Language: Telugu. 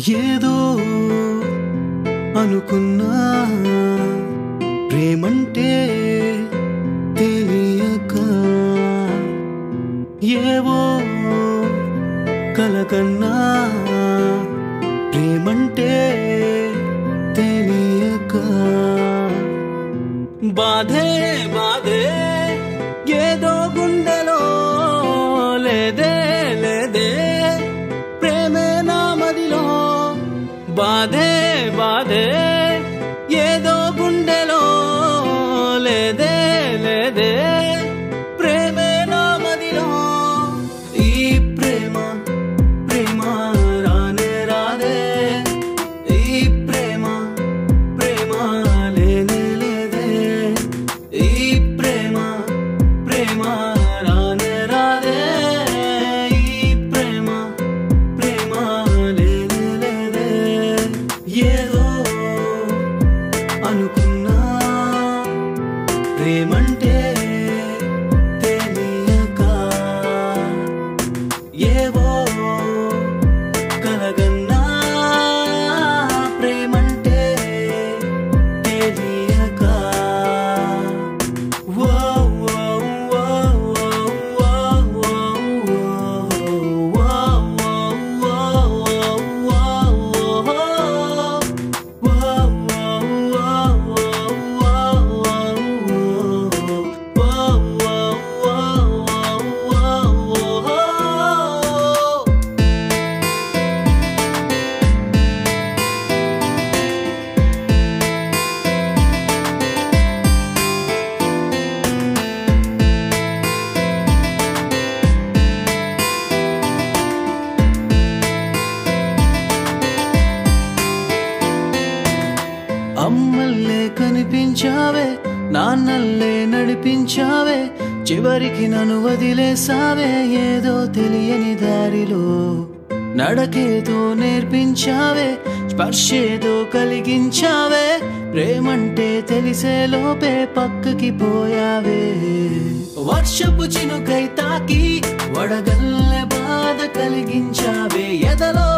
ఏదో అనుకున్నా ప్రేమంటే తెలియక ఏవో కలకన్నా ప్రేమంటే తెలియక బాధే బాధే ఏదో గుండెలో లేదే లేదే ప్రేమే నా మదిలో బాధే బాధే ఏదో గుండెలో లేదే లేదే ప్రేమే నా మదిలో ఈ ప్రేమ ప్రేమ రానే రాదే ఈ ప్రేమ ప్రేమ లేనే లేదే ఈ ప్రేమ ప్రేమ రానే రాదే ఈ ప్రేమ ప్రేమ లేనే లేదే ఏదో అనుకున్నా ప్రేమంటే తెలియక ఏవో కలగన్నా ప్రేమంటే తెలియక ఓ ఓ ఓ ఓ ఓ అమ్మల్లే కనిపించావే నాన్నల్లే నడిపించావే చివరికి నన్ను వదిలేసావే ఏదో తెలియని దారిలో నడకేదో నేర్పించావే స్పర్శేదో కలిగించావే ప్రేమంటే తెలిసే లోపే పక్కకి పోయావే వర్షపు చినుకై తాకి వడగల్లె బాధ కలిగించావే ఎదలో